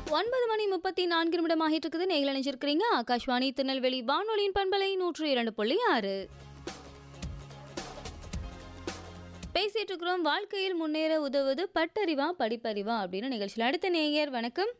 ஒன்பது மணி முப்பத்தி நான்கு நிமிடம் ஆகிட்டு இருக்குது நேரில் நினைச்சிருக்கிறீங்க ஆகாஷ்வாணி திருநெல்வேலி வானொலியின் பண்பலை நூற்று இரண்டு புள்ளி ஆறு பேசிட்டு இருக்கிறோம் வாழ்க்கையில் முன்னேற உதவுவது பட்டறிவா படிப்பறிவா அப்படின்னு நிகழ்ச்சியில் அடுத்த நேயர் வணக்கம்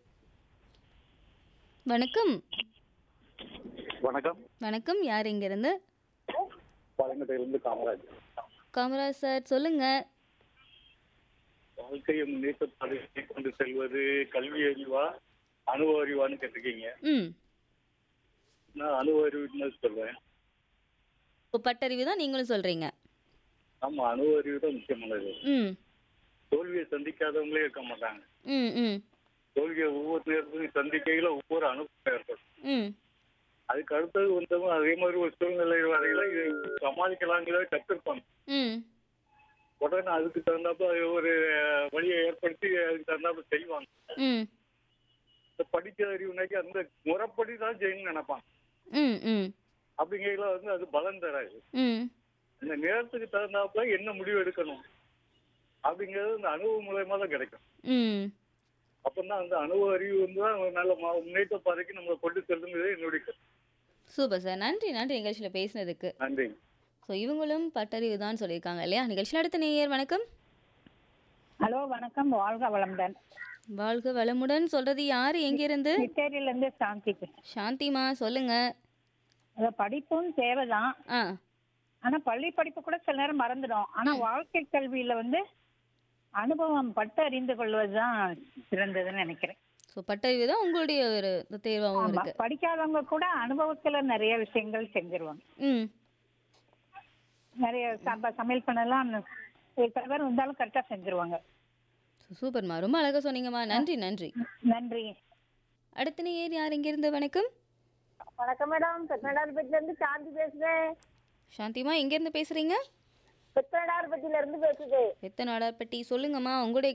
வணக்கம் வணக்கம் வணக்கம் யார் இங்கிருந்து பழங்கட்டையிலிருந்து காமராஜ் காமராஜ் சார் சொல்லுங்க வாழ்க்கையை முன்னேற்ற பாதையை கொண்டு செல்வது கல்வி அறிவா அனுபவ அறிவான்னு கேட்டிருக்கீங்க ம் நான் அனுபவ அறிவுன்னு சொல்றேன் இப்போ பட்டறிவு தான் நீங்களும் சொல்றீங்க ஆமா அனுபவ அறிவு தான் முக்கியமானது ம் தோல்வியை சந்திக்காதவங்களே இருக்க மாட்டாங்க ம் ம் தோல்வியை ஒவ்வொரு நேரத்தையும் சந்திக்கையில ஒவ்வொரு அனுபவம் ஏற்படும் ம் அதுக்கு அடுத்தது வந்தவங்க அதே மாதிரி ஒரு சூழ்நிலை வரையில இதை சமாளிக்கலாங்கிறத கற்றுருப்பாங்க ம் உடனே அதுக்கு தகுந்தாப்ப ஒரு வழியை ஏற்படுத்தி அதுக்கு தகுந்தாப்ப செய்வாங்க ம் இந்த படிக்க அறிவுனாக்கி அந்த முறைப்படி தான் செய்யணும்னு நினைப்பாங்க ம் ம் அப்படிங்கையில வந்து அது பலன் தராது ம் இந்த நேரத்துக்கு தகுந்தாப்புல என்ன முடிவு எடுக்கணும் அப்படிங்கிறது இந்த அனுபவம் மூலயமா தான் கிடைக்கும் ம் அப்பதான் அந்த அனுபவ அறிவு வந்து தான் ஒரு நல்ல மா- முன்னேற்ற பாதைக்கு நம்மளை கொண்டு செல்லுங்கிறது என்னுடைய கருத்து. சூப்பர் சார் நன்றி நன்றி நிகழ்ச்சியில் பேசினதுக்கு நன்றி ஸோ இவங்களும் பட்டறிவு தான் சொல்லியிருக்காங்க இல்லையா நிகழ்ச்சியில் அடுத்த நேயர் வணக்கம் ஹலோ வணக்கம் வாழ்க வளமுடன் வாழ்க வளமுடன் சொல்றது யார் எங்கிருந்து சித்தேரியில இருந்து சாந்திக்கு சாந்திமா சொல்லுங்க அத படிப்பும் தேவைதான் ஆ ஆனா பள்ளி படிப்பு கூட சில நேரம் மறந்துடும் ஆனா வாழ்க்கை கல்வியில வந்து அனுபவம் பட்டு அறிந்து கொள்வதுதான் சிறந்ததுன்னு நினைக்கிறேன் ஸோ பட்டறிவு தான் உங்களுடைய ஒரு தேர்வாகவும் ஆமா இருக்கு படிக்காதவங்க கூட அனுபவத்துல நிறைய விஷயங்கள் செஞ்சிருவாங்க ம் நிறைய ச- சமையல் பண்ணலாம் ஒரு தடவை வந்தாலும் கரெக்டா செஞ்சிருவாங்க ஸோ சூப்பர்மா ரொம்ப அழகாக சொன்னீங்கம்மா நன்றி நன்றி நன்றி அடுத்த நேயர் யார் எங்கிருந்து வணக்கம் வணக்கம் மேடம் பெத்தனடார்பட்டில இருந்து சாந்தி பேசுறேன் சாந்திமா எங்கேருந்து பேசுறீங்க பெத்தனடார்பட்டில இருந்து பேசுது எத்தனை நாடார்பட்டி சொல்லுங்கம்மா உங்களுடைய